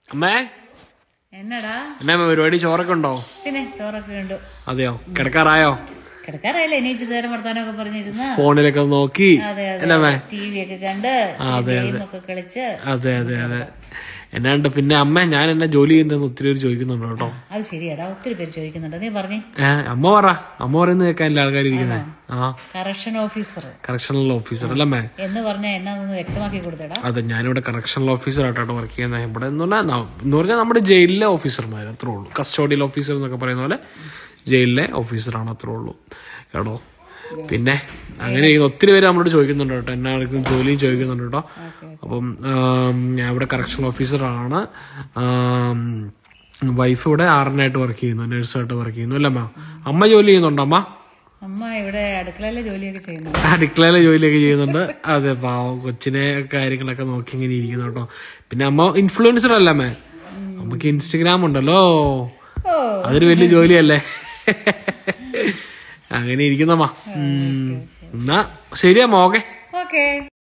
അമ്മേ എന്നടാ എന്നാ അമ്മേ പരിപാടി ചോറൊക്കെ ഉണ്ടോ പിന്നെ ചോറൊക്കെ ഉണ്ട് അതെയോ കിടക്കാറായോ കിടക്കാറായില്ലേ എണീച്ച് നേരം വർത്താനമൊക്കെ പറഞ്ഞിരുന്ന് ഫോണിലൊക്കെ നോക്കി അതെ എന്നാ അതെ അമ്മേ ടി വി ഒക്കെ കണ്ട് ഗെയിമൊക്കെ കളിച്ച് അതെ അതെ അതെ എന്നാണ്ട് പിന്നെ അമ്മ ഞാൻ എന്നെ ജോലി ചെയ്യുന്നതെന്ന് ഒത്തിരി പേര് ചോദിക്കുന്നുണ്ട് കേട്ടോ അത് ശരിയാടാ ഒത്തിരി പേര് ചോദിക്കുന്നുണ്ട് നീ പറഞ്ഞേ ഏ അമ്മ പറ അമ്മ പറയുന്നത് കേൾക്കാനല്ലേ ആൾക്കാർ ഇരിക്കുന്നത് ആ കറക്ഷൻ ഓഫീസർ കറക്ഷണൽ ഓഫീസർ അല്ലേ അമ്മേ എന്ന് പറഞ്ഞാൽ എന്നാന്ന് വ്യക്തമാക്കി കൊടുത്തേടാ അതെ ഞാനിവിടെ കറക്ഷണൽ ഓഫീസറായിട്ടാണ് വർക്ക് ചെയ്യുന്നത് ഇവിടെ എന്ന് പറഞ്ഞാൽ ന- എന്ന് പറഞ്ഞാൽ നമ്മുടെ ജയിലിലെ ഓഫീസർമാർ അത്രേ ഉള്ളൂ കസ്റ്റോഡിയൽ ഓഫീസർ എന്നൊക്കെ പറയുന്ന പോലെ ജയിലിലെ ഓഫീസറാണ് അത്രേ ഉള്ളൂ കേട്ടോ പിന്നെ അങ്ങനെ ഈ ഒത്തിരി പേര് നമ്മളോട് ചോദിക്കുന്നുണ്ട് കേട്ടോ എന്നാർക്കും ജോലിയും ചോദിക്കുന്നുണ്ട് കേട്ടോ അപ്പം ആം, ഞാൻ ഇവിടെ കറക്ഷൻ ഓഫീസറാണ് വൈഫ് ഇവിടെ ആറിനായിട്ട് വർക്ക് ചെയ്യുന്നു നഴ്സായിട്ട് വർക്ക് ചെയ്യുന്നു അല്ലേ അമ്മ അമ്മ ജോലി ചെയ്യുന്നുണ്ടോ അമ്മ അമ്മ ഇവിടെ അടുക്കളയിലെ ജോലിയൊക്കെ ചെയ്യുന്നു അടുക്കളയിലെ ജോലിയൊക്കെ ചെയ്യുന്നുണ്ട് അതെ പാവം കൊച്ചിനെ കാര്യങ്ങളൊക്കെ നോക്കി ഇങ്ങനെ ഇരിക്കുന്നു കേട്ടോ പിന്നെ അമ്മ ഇൻഫ്ലുവൻസർ അല്ല അമ്മ നമുക്ക് ഇൻസ്റ്റഗ്രാം ഉണ്ടല്ലോ ഓ അതൊരു വലിയ ജോലിയല്ലേ അങ്ങനെ ഇരിക്കുന്നമ്മ ഉം. എന്നാ ശരിയമ്മ ഓക്കെ ഓക്കേ